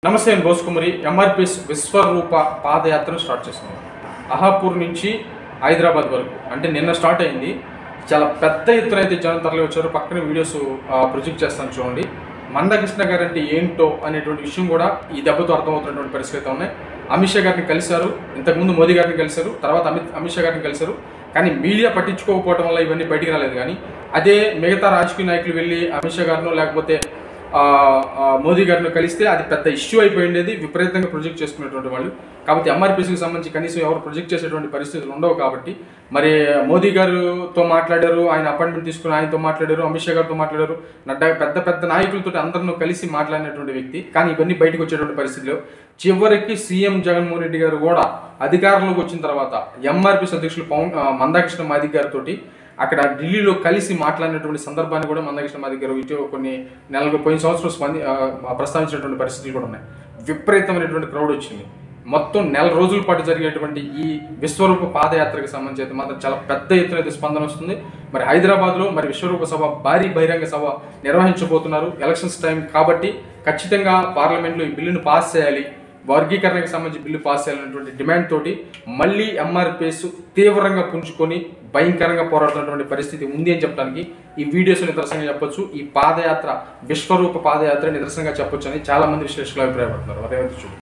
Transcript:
నమస్తే నేను బోసుకుమరి ఎంఆర్పిఎస్ విశ్వరూప పాదయాత్రను స్టార్ట్ చేస్తున్నాం అహాపూర్ నుంచి హైదరాబాద్ వరకు అంటే నిన్న స్టార్ట్ అయింది చాలా పెద్ద ఎత్తున అయితే జనం తరలి వచ్చారు పక్కన వీడియోస్ ప్రొజెక్ట్ చేస్తాను చూడండి మందకృష్ణ గారు అంటే ఏంటో అనేటువంటి విషయం కూడా ఈ దెబ్బతో అర్థమవుతున్నటువంటి పరిస్థితి అయితే ఉన్నాయి అమిత్ షా గారిని కలిశారు ఇంతకుముందు మోదీ గారిని కలిశారు తర్వాత అమిత్ అమిత్ షా గారిని కలిశారు కానీ మీడియా పట్టించుకోకపోవడం వల్ల ఇవన్నీ బయటికి రాలేదు కానీ అదే మిగతా రాజకీయ నాయకులు వెళ్ళి అమిత్ షా గారినో లేకపోతే ఆ, ఆ, మోదీ గారిని కలిస్తే అది పెద్ద ఇష్యూ అయిపోయిండేది విపరీతంగా ప్రొజెక్ట్ చేసుకునేటువంటి వాళ్ళు కాబట్టి ఎంఆర్పీసీకి సంబంధించి కనీసం ఎవరు ప్రొజెక్ట్ చేసేటువంటి పరిస్థితులు ఉండవు కాబట్టి మరి మోదీ గారితో మాట్లాడారు ఆయన అపాయింట్మెంట్ తీసుకుని ఆయనతో మాట్లాడారు అమిత్ షా గారితో మాట్లాడారు నడ్డా పెద్ద పెద్ద నాయకులతో అందరినూ కలిసి మాట్లాడినటువంటి వ్యక్తి కానీ ఇవన్నీ బయటకు వచ్చేటువంటి పరిస్థితిలో చివరికి సీఎం జగన్మోహన్ రెడ్డి గారు కూడా అధికారంలోకి వచ్చిన తర్వాత ఎంఆర్పీఎస్ అధ్యక్షులు పవన్ ఆ, మందాకృష్ణ మాదిక్ గారితో అక్కడ ఢిల్లీలో కలిసి మాట్లాడినటువంటి సందర్భాన్ని కూడా మందకృష్ణ మాదిక్ గారు ఇటీవల కొన్ని నెలలు పోయిన సంవత్సరం స్పంది ఆ, ప్రస్తావించినటువంటి పరిస్థితులు కూడా ఉన్నాయి విపరీతమైనటువంటి క్రౌడ్ వచ్చింది మొత్తం నెల రోజుల పాటు జరిగేటువంటి ఈ విశ్వరూప పాదయాత్రకు సంబంధించి అయితే మాత్రం చాలా పెద్ద ఎత్తున అయితే స్పందన వస్తుంది మరి హైదరాబాద్లో మరి విశ్వరూప సభ భారీ బహిరంగ సభ నిర్వహించబోతున్నారు ఎలక్షన్స్ టైం కాబట్టి ఖచ్చితంగా పార్లమెంట్లో ఈ బిల్లును పాస్ చేయాలి వర్గీకరణకు సంబంధించి బిల్లు పాస్ చేయాలనేటువంటి డిమాండ్ తోటి మళ్ళీ ఎంఆర్పిఎస్ తీవ్రంగా పుంజుకొని భయంకరంగా పోరాడుతున్నటువంటి పరిస్థితి ఉంది అని చెప్పడానికి ఈ వీడియోస్ నిదర్శనంగా చెప్పొచ్చు ఈ పాదయాత్ర విశ్వరూప పాదయాత్ర నిదర్శనంగా చెప్పొచ్చు అని చాలా మంది విశ్లేషకులు అభిప్రాయపడుతున్నారు అదే చూడు